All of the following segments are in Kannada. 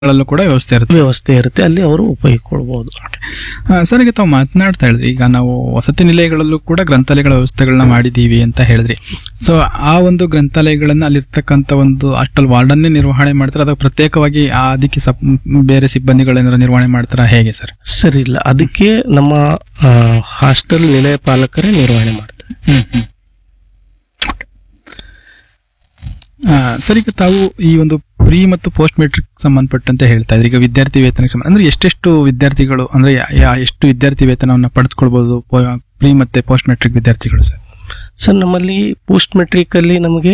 ಗಳಲ್ಲೂ ಕೂಡ ವ್ಯವಸ್ಥೆ ಇರುತ್ತೆ ವ್ಯವಸ್ಥೆ ಇರುತ್ತೆ ಅಲ್ಲಿ ಅವರು ಉಪಯೋಗಿಸ್ಕೊಳ್ಬಹುದು ಆ, ಸರ್ ಈಗ ತಾವು ಮಾತನಾಡ್ತಾ ಹೇಳಿದ್ರಿ ಈಗ ನಾವು ವಸತಿ ನಿಲಯಗಳಲ್ಲೂ ಕೂಡ ಗ್ರಂಥಾಲಯಗಳ ವ್ಯವಸ್ಥೆಗಳನ್ನ ಮಾಡಿದೀವಿ ಅಂತ ಹೇಳಿದ್ರಿ ಸೊ ಆ ಒಂದು ಗ್ರಂಥಾಲಯಗಳನ್ನ ಅಲ್ಲಿರ್ತಕ್ಕಂಥ ಒಂದು ಅಷ್ಟಲ್ ವಾರ್ಡನ್ನೇ ನಿರ್ವಹಣೆ ಮಾಡ್ತಾರೆ ಅಥವಾ ಪ್ರತ್ಯೇಕವಾಗಿ ಆ ಅದಕ್ಕೆ ಸಪ್ ಬೇರೆ ಸಿಬ್ಬಂದಿಗಳೇನಾದ್ರು ನಿರ್ವಹಣೆ ಮಾಡ್ತಾರಾ ಹೇಗೆ ಸರ್ ಸರಿ ಇಲ್ಲ ಅದಕ್ಕೆ ನಮ್ಮ ಹಾಸ್ಟೆಲ್ ನಿಲಯ ಪಾಲಕರೇ ನಿರ್ವಹಣೆ ಮಾಡ್ತಾರೆ ಆ, ಸರ್ ಈಗ ತಾವು ಈ ಒಂದು ಪ್ರೀ ಮತ್ತು ಪೋಸ್ಟ್ ಮೆಟ್ರಿಕ್ ಸಂಬಂಧಪಟ್ಟಂತೆ ಹೇಳ್ತಾ ಇದ್ರಿ ಈಗ ವಿದ್ಯಾರ್ಥಿ ವೇತನಕ್ಕೆ ಸಂಬಂಧ ಅಂದ್ರೆ ಎಷ್ಟೆಷ್ಟು ವಿದ್ಯಾರ್ಥಿಗಳು ಅಂದ್ರೆ ಯಾ- ಯಾ- ಎಷ್ಟು ವಿದ್ಯಾರ್ಥಿ ವೇತನವನ್ನ ಪಡೆದುಕೊಳ್ಬಹುದು ಪ್ರೀ ಮತ್ತೆ ಪೋಸ್ಟ್ ಮೆಟ್ರಿಕ್ ವಿದ್ಯಾರ್ಥಿಗಳು ಸರ್ ಸರ್ ನಮ್ಮಲ್ಲಿ ಪೋಸ್ಟ್ ಮೆಟ್ರಿಕ್ ಅಲ್ಲಿ ನಮಗೆ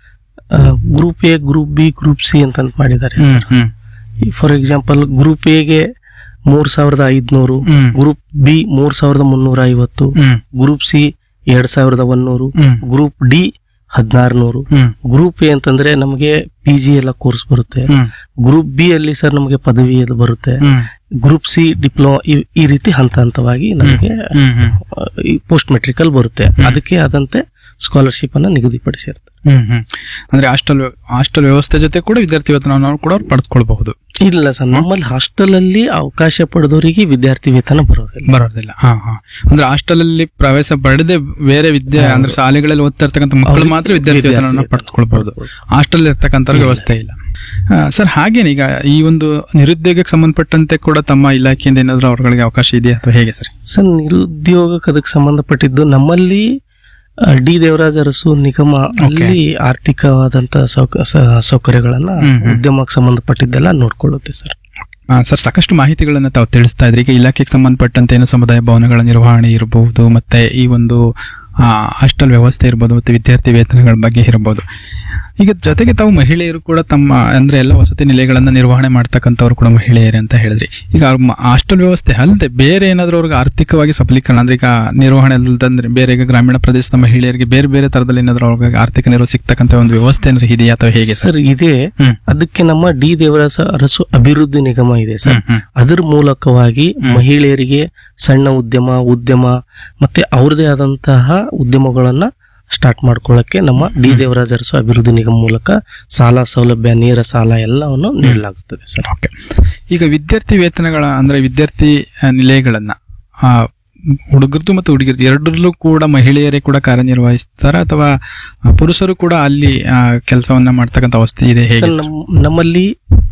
group A group B group C ಅಂತ ಮಾಡಿದ್ದಾರೆ hmm hmm for example group ಎಗೆ ಮೂರ್ ಸಾವಿರದ ಐದ್ನೂರು ಹ್ಮ್. ಗ್ರೂಪ್ ಬಿ ಮೂರ್ ಸಾವಿರದ ಮುನ್ನೂರ ಐವತ್ತು ಹ್ಮ್ ಗ್ರೂಪ್ ಸಿ ಎರಡ್ ಸಾವಿರದ ಒಂದೂರು ಹ್ಮ್ ಗ್ರೂಪ್ ಡಿ ಹದಿನಾರು ನೂರು ಹ್ಮ್ ಗ್ರೂಪ್ ಎ ಅಂತಂದ್ರೆ ನಮಗೆ ಪಿ ಜಿ ಎಲ್ಲ ಕೋರ್ಸ್ ಬರುತ್ತೆ ಹ್ಮ್ ಗ್ರೂಪ್ ಬಿ ಅಲ್ಲಿ ಸರ್ ನಮಗೆ ಪದವಿ ಅದು ಬರುತ್ತೆ ಹ್ಮ್ ಗ್ರೂಪ್ ಸಿ ಡಿಪ್ಲೊಮಾ ಈ ರೀತಿ ಹಂತ ಹಂತವಾಗಿ ನಮಗೆ ಹ್ಮ್ ಹ್ಮ್ ಆ, ಈ ಪೋಸ್ಟ್ ಮೆಟ್ರಿಕಲ್ ಬರುತ್ತೆ ಅದಕ್ಕೆ ಆದಂತೆ ಸ್ಕಾಲರ್ಶಿಪ್ ಅನ್ನ ನಿಗದಿಪಡಿಸಿರ್ತಾರೆ ಹ್ಮ್ ಹ್ಮ್ ಅಂದ್ರೆ ಹಾಸ್ಟೆಲ್ ಹಾಸ್ಟೆಲ್ ವ್ಯವಸ್ಥೆ ಜೊತೆ ಕೂಡ ವಿದ್ಯಾರ್ಥಿ ವೇತನವನ್ನು ಕೂಡ ಅವ್ರು ಪಡೆದುಕೊಳ್ಬಹುದು ಇಲ್ಲ ಸರ್ ನಮ್ಮಲ್ಲಿ ಹಾಸ್ಟೆಲ್ ಅಲ್ಲಿ ಅವಕಾಶ ಪಡೆದವರಿಗೆ ವಿದ್ಯಾರ್ಥಿ ವೇತನ ಬರೋದಿಲ್ಲ ಬರೋದಿಲ್ಲ ಹಾ ಹಾ ಅಂದ್ರೆ ಹಾಸ್ಟೆಲ್ ಅಲ್ಲಿ ಪ್ರವೇಶ ಪಡೆದೇ ಬೇರೆ ವಿದ್ಯೆ ಅಂದ್ರೆ ಶಾಲೆಗಳಲ್ಲಿ ಓದ್ತಾ ಇರ್ತಕ್ಕಂಥ ಮಕ್ಕಳು ಮಾತ್ರ ವಿದ್ಯಾರ್ಥಿ ವೇತನವನ್ನು ಪಡೆದುಕೊಳ್ಬಹುದು ಹಾಸ್ಟೆಲ್ ಇರ್ತಕ್ಕಂಥ ವ್ಯವಸ್ಥೆ ಇಲ್ಲ ಆ, ಸರ್ ಹಾಗೇನೆ ಈಗ ಈ ಒಂದು ನಿರುದ್ಯೋಗಕ್ಕೆ ಸಂಬಂಧಪಟ್ಟಂತೆ ಕೂಡ ತಮ್ಮ ಇಲಾಖೆಯಿಂದ ಏನಾದ್ರು ಅವರುಗಳಿಗೆ ಅವಕಾಶ ಇದೆಯಾ ಅಥವಾ ಹೇಗೆ ಸರ್ ಸರ್ ನಿರುದ್ಯೋಗಕ್ಕೆ ಅದಕ್ಕೆ ಸಂಬಂಧಪಟ್ಟಿದ್ದು ನಮ್ಮಲ್ಲಿ ಆ, ಡಿ ದೇವರಾಜ ಅರಸು ನಿಗಮ ಅಲ್ಲಿ ಆರ್ಥಿಕವಾದಂತ ಸೌಕ- ಸ- ಸೌಕರ್ಯಗಳನ್ನ ಹ್ಮ್, ಹ್ಮ್. ಉದ್ಯಮಕ್ಕೆ ಸಂಬಂಧಪಟ್ಟಿದ್ದೆಲ್ಲ ನೋಡ್ಕೊಳ್ಳುತ್ತೆ ಸರ್ ಆ, ಸರ್ ಸಾಕಷ್ಟು ಮಾಹಿತಿಗಳನ್ನ ತಾವು ತಿಳಿಸ್ತಾ ಇದ್ರಿ ಈಗ ಇಲಾಖೆಗೆ ಸಂಬಂಧಪಟ್ಟಂತೆ ಏನು ಸಮುದಾಯ ಭವನಗಳ ನಿರ್ವಹಣೆ ಇರಬಹುದು ಮತ್ತೆ ಈ ಒಂದು ಹಾಸ್ಟೆಲ್ ವ್ಯವಸ್ಥೆ ಇರಬಹುದು ಮತ್ತೆ ವಿದ್ಯಾರ್ಥಿ ವೇತನಗಳ ಬಗ್ಗೆ ಇರಬಹುದು ಈಗ ಜೊತೆಗೆ ತಾವು ಮಹಿಳೆಯರು ಕೂಡ ತಮ್ಮ ಅಂದ್ರೆ ಎಲ್ಲ ವಸತಿ ನಿಲಯಗಳನ್ನ ನಿರ್ವಹಣೆ ಮಾಡ್ತಕ್ಕಂಥವ್ರು ಕೂಡ ಮಹಿಳೆಯರೇ ಅಂತ ಹೇಳಿದ್ರಿ ಈಗ ಹಾಸ್ಟೆಲ್ ವ್ಯವಸ್ಥೆ ಅಲ್ಲದೆ ಬೇರೆ ಏನಾದ್ರೂ ಅವ್ರಿಗೆ ಆರ್ಥಿಕವಾಗಿ ಸಬಲೀಕರಣ ಅಂದ್ರೆ ಈಗ ನಿರ್ವಹಣೆ ಅಲ್ಲದಂದ್ರೆ ಬೇರೆ ಈಗ ಗ್ರಾಮೀಣ ಪ್ರದೇಶದ ಮಹಿಳೆಯರಿಗೆ ಬೇರೆ ಬೇರೆ ತರದಲ್ಲಿ ಏನಾದ್ರೂ ಅವ್ರಿಗೆ ಆರ್ಥಿಕ ನೆರವು ಸಿಗ್ತಕ್ಕಂಥ ಒಂದು ವ್ಯವಸ್ಥೆ ಏನಾದ್ರು ಇದೆಯಾ ಅಥವಾ ಹೇಗೆ ಸರ್ ಸರ್ ಇದೆ ಹ್ಮ್ ಅದಕ್ಕೆ ನಮ್ಮ ಡಿ ದೇವರಾಜ ಅರಸು ಅಭಿವೃದ್ಧಿ ನಿಗಮ ಇದೆ ಸರ್ ಹ್ಮ್ ಹ್ಮ್ ಅದರ ಮೂಲಕವಾಗಿ ಮಹಿಳೆಯರಿಗೆ ಸಣ್ಣ ಉದ್ಯಮ ಉದ್ಯಮ ಮತ್ತೆ ಅವ್ರದೇ ಆದಂತಹ ಉದ್ಯಮಗಳನ್ನ ಸ್ಟಾರ್ಟ್ ಮಾಡ್ಕೊಳ್ಳಕ್ಕೆ ನಮ್ಮ ಡಿ ದೇವರಾಜ ಅರಸು ಅಭಿವೃದ್ಧಿ ನಿಗಮ ಮೂಲಕ ಸಾಲ ಸೌಲಭ್ಯ ನೇರ ಸಾಲ ಎಲ್ಲವನ್ನು ನೀಡಲಾಗುತ್ತದೆ ಸರ್ ಓಕೆ ಈಗ ವಿದ್ಯಾರ್ಥಿ ವೇತನಗಳ ಅಂದ್ರೆ ವಿದ್ಯಾರ್ಥಿ ಆ, ನಿಲಯಗಳನ್ನ ಆ, ಹುಡುಗರದು ಮತ್ತು ಹುಡುಗಿರದು ಎರಡರಲ್ಲೂ ಕೂಡ ಮಹಿಳೆಯರೇ ಕೂಡ ಕಾರ್ಯನಿರ್ವಹಿಸ್ತಾರ ಅಥವಾ ಆ, ಪುರುಷರು ಕೂಡ ಅಲ್ಲಿ ಕೆಲಸವನ್ನ ಮಾಡ್ತಕ್ಕಂಥ ಅವಸ್ಥೆ ಇದೆ ಹೇಗೆ ಸರ್, ನಮ್- ನಮ್ಮಲ್ಲಿ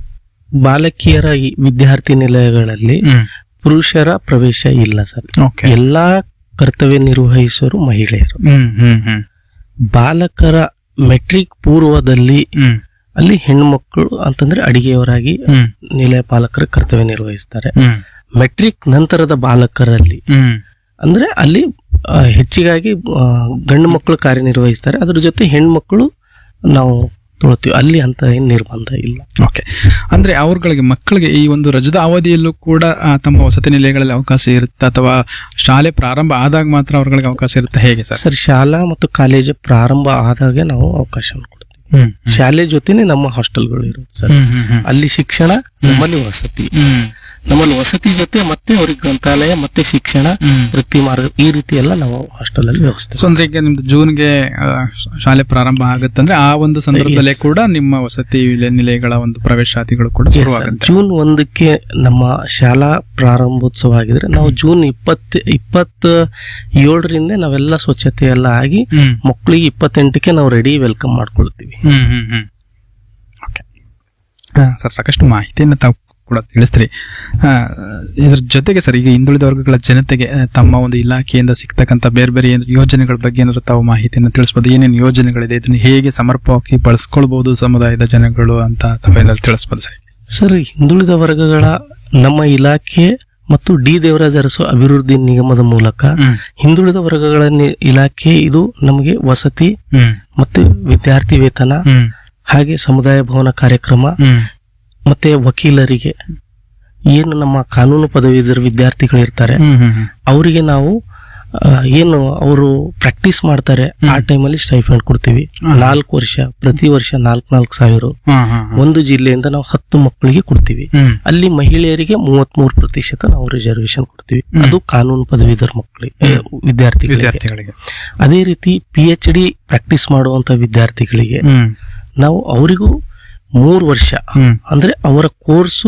ಬಾಲಕಿಯರ ಈ ವಿದ್ಯಾರ್ಥಿ ನಿಲಯಗಳಲ್ಲಿ ಹ್ಮ್ ಪುರುಷರ ಪ್ರವೇಶ ಇಲ್ಲ ಸರ್ ಓಕೆ ಎಲ್ಲಾ ಕರ್ತವ್ಯ ನಿರ್ವಹಿಸೋರು ಮಹಿಳೆಯರು ಹ್ಮ್ ಹ್ಮ್ ಹ್ಮ್ ಬಾಲಕರ ಮೆಟ್ರಿಕ್ ಪೂರ್ವದಲ್ಲಿ ಹ್ಮ್ ಅಲ್ಲಿ ಹೆಣ್ಮಕ್ಳು ಅಂತಂದ್ರೆ ಅಡಿಗೆಯವರಾಗಿ ಹ್ಮ್ ನಿಲಯ ಪಾಲಕರ ಕರ್ತವ್ಯ ನಿರ್ವಹಿಸ್ತಾರೆ ಹ್ಮ್ ಮೆಟ್ರಿಕ್ ನಂತರದ ಬಾಲಕರಲ್ಲಿ ಹ್ಮ್ ಅಂದ್ರೆ ಅಲ್ಲಿ ಆ, ಹೆಚ್ಚಿಗಾಗಿ ಆ, ಗಂಡು ಮಕ್ಕಳು ಕಾರ್ಯನಿರ್ವಹಿಸ್ತಾರೆ ಅದ್ರ ಜೊತೆ ಹೆಣ್ಮಕ್ಳು ನಾವು ತೊಳ್ತೀವಿ ಅಲ್ಲಿ ಅಂತ ಏನ್ ನಿರ್ಬಂಧ ಇಲ್ಲ ಓಕೆ ಅಂದ್ರೆ ಅವ್ರಗಳಿಗೆ ಮಕ್ಕಳಿಗೆ ಈ ಒಂದು ರಜದ ಅವಧಿಯಲ್ಲೂ ಕೂಡ ಆ, ತಮ್ಮ ವಸತಿ ನಿಲಯಗಳಲ್ಲಿ ಅವಕಾಶ ಇರುತ್ತೆ ಅಥವಾ ಶಾಲೆ ಪ್ರಾರಂಭ ಆದಾಗ ಮಾತ್ರ ಅವ್ರಗಳಿಗೆ ಅವಕಾಶ ಇರುತ್ತೆ ಹೇಗೆ ಸರ್ ಸರ್ ಶಾಲಾ ಮತ್ತು ಕಾಲೇಜು ಪ್ರಾರಂಭ ಆದಾಗೆ ನಾವು ಅವಕಾಶ ಕೊಡ್ತೀವಿ ಹ್ಮ್ ಶಾಲೆ ಜೊತೆನೆ ನಮ್ಮ ಹಾಸ್ಟೆಲ್ಗಳು ಇರುತ್ತೆ ಸರ್ ಹ್ಮ್ ಹ್ಮ್ ಹ್ಮ್ ಅಲ್ಲಿ ಶಿಕ್ಷಣ ನಮ್ಮಲ್ಲಿ ವಸತಿ ಹ್ಮ್ ನಮ್ಮಲ್ಲಿ ವಸತಿ ಜೊತೆ ಮತ್ತೆ ಅವ್ರಿಗೆ ಗ್ರಂಥಾಲಯ ಮತ್ತೆ ಶಿಕ್ಷಣ ಹ್ಮ್ ವೃತ್ತಿ ಮಾರ್ಗ ಈ ರೀತಿ ಎಲ್ಲ ನಾವು ಹಾಸ್ಟೆಲ್ ಅಲ್ಲಿ ವ್ಯವಸ್ಥೆ ಸೊ ಅಂದ್ರೆ ಈಗ ನಿಮ್ದು ಜೂನ್ಗೆ ಆ, ಶಾಲೆ ಪ್ರಾರಂಭ ಆಗುತ್ತಂದ್ರೆ ಆ ಒಂದು ಸಂದರ್ಭದಲ್ಲೇ Yes. ಕೂಡ ನಿಮ್ಮ ವಸತಿ ವಿಲೆ- ನಿಲಯಗಳ ಒಂದು ಪ್ರವೇಶಾತಿಗಳು ಕೂಡ ಶುರುವಾಗುತ್ತೆ ಜೂನ್ ಒಂದಕ್ಕೆ ನಮ್ಮ ಶಾಲಾ ಪ್ರಾರಂಭೋತ್ಸವ ಆಗಿದ್ರೆ ನಾವು ಜೂನ್ ಇಪ್ಪತ್ ಇಪ್ಪತ್ತ ಏಳರಿಂದ ನಾವೆಲ್ಲ ಸ್ವಚ್ಛತೆ ಎಲ್ಲ ಆಗಿ ಹ್ಮ್ ಮಕ್ಕಳಿಗೆ ಇಪ್ಪತ್ತೆಂಟಕ್ಕೆ ನಾವು ರೆಡಿ ವೆಲ್ಕಮ್ ಮಾಡ್ಕೊಳ್ತೀವಿ ಹ್ಮ್ ಹ್ಮ್ ಹ್ಮ್ ಓಕೆ ಸರ್ ಸಾಕಷ್ಟು ಮಾಹಿತಿಯನ್ನು ತಾವು ಕೂಡ ತಿಳಿಸ್ತೀರಿ ಆ, ಇದ್ರ ಜೊತೆಗೆ ಸರ್ ಈಗ ಹಿಂದುಳಿದ ವರ್ಗಗಳ ಜನತೆಗೆ ಆ, ತಮ್ಮ ಒಂದು ಇಲಾಖೆಯಿಂದ ಸಿಗ್ತಕ್ಕಂಥ ಬೇರೆ ಬೇರೆ ಏನ್ ಯೋಜನೆಗಳ ಬಗ್ಗೆ ಏನಾದ್ರು ತಾವು ಮಾಹಿತಿಯನ್ನು ತಿಳಿಸ್ಬೋದು ಏನೇನು ಯೋಜನೆಗಳಿದೆ ಇದನ್ನ ಹೇಗೆ ಸಮರ್ಪಕವಾಗಿ ಬಳಸ್ಕೊಳ್ಬಹುದು ಸಮುದಾಯದ ಜನಗಳು ಅಂತ ತಾವೇನಾದ್ರು ತಿಳಿಸ್ಬೋದು ಸರ್ ಸರ್ ಹಿಂದುಳಿದ ವರ್ಗಗಳ ನಮ್ಮ ಇಲಾಖೆ ಮತ್ತು ಡಿ ದೇವರಾಜ ಅರಸು ಅಭಿವೃದ್ಧಿ ನಿಗಮದ ಮೂಲಕ ಹ್ಮ್ ಹಿಂದುಳಿದ ವರ್ಗಗಳ ನಿ- ಇಲಾಖೆ ಇದು ನಮಗೆ ವಸತಿ ಹ್ಮ್ ಮತ್ತು ವಿದ್ಯಾರ್ಥಿ ವೇತನ ಹ್ಮ್ ಹಾಗೆ ಸಮುದಾಯ ಭವನ ಕಾರ್ಯಕ್ರಮ ಹ್ಮ್ ಮತ್ತೆ ವಕೀಲರಿಗೆ ಏನು ನಮ್ಮ ಕಾನೂನು ಪದವೀಧರ ವಿದ್ಯಾರ್ಥಿಗಳಿರ್ತಾರೆ ಹ್ಮ್ ಹ್ಮ್ ಹ್ಮ್ ಅವರಿಗೆ ನಾವು ಆ, ಏನು ಅವರು ಪ್ರಾಕ್ಟೀಸ್ ಮಾಡ್ತಾರೆ ಆ ಟೈಮಲ್ಲಿ ಸ್ಟೈಫಂಡ್ ಕೊಡ್ತೀವಿ ನಾಲ್ಕು ವರ್ಷ ಪ್ರತಿ ವರ್ಷ ನಾಲ್ಕು ನಾಲ್ಕು ಸಾವಿರ ಹಾ ಹಾ ಹಾ. ಒಂದು ಜಿಲ್ಲೆಯಿಂದ ನಾವು ಹತ್ತು ಮಕ್ಕಳಿಗೆ ಕೊಡ್ತೀವಿ ಹ್ಮ್ ಅಲ್ಲಿ ಮಹಿಳೆಯರಿಗೆ ಮೂವತ್ಮೂರು ಪ್ರತಿಶತ ನಾವು ರಿಸರ್ವೇಶನ್ ಕೊಡ್ತೀವಿ ಅದು ಕಾನೂನು ಪದವೀಧರ ಮಕ್ಕಳಿಗೆ ವಿದ್ಯಾರ್ಥಿಗಳಿಗೆ ವಿದ್ಯಾರ್ಥಿಗಳಿಗೆ ಅದೇ ರೀತಿ ಪಿ ಎಚ್ ಡಿ ಪ್ರಾಕ್ಟೀಸ್ ಮಾಡುವಂತ ವಿದ್ಯಾರ್ಥಿಗಳಿಗೆ ಹ್ಮ್ ನಾವು ಅವರಿಗೂ ಮೂರು ವರ್ಷ ಹ್ಮ್ ಅಂದ್ರೆ ಅವರ ಕೋರ್ಸು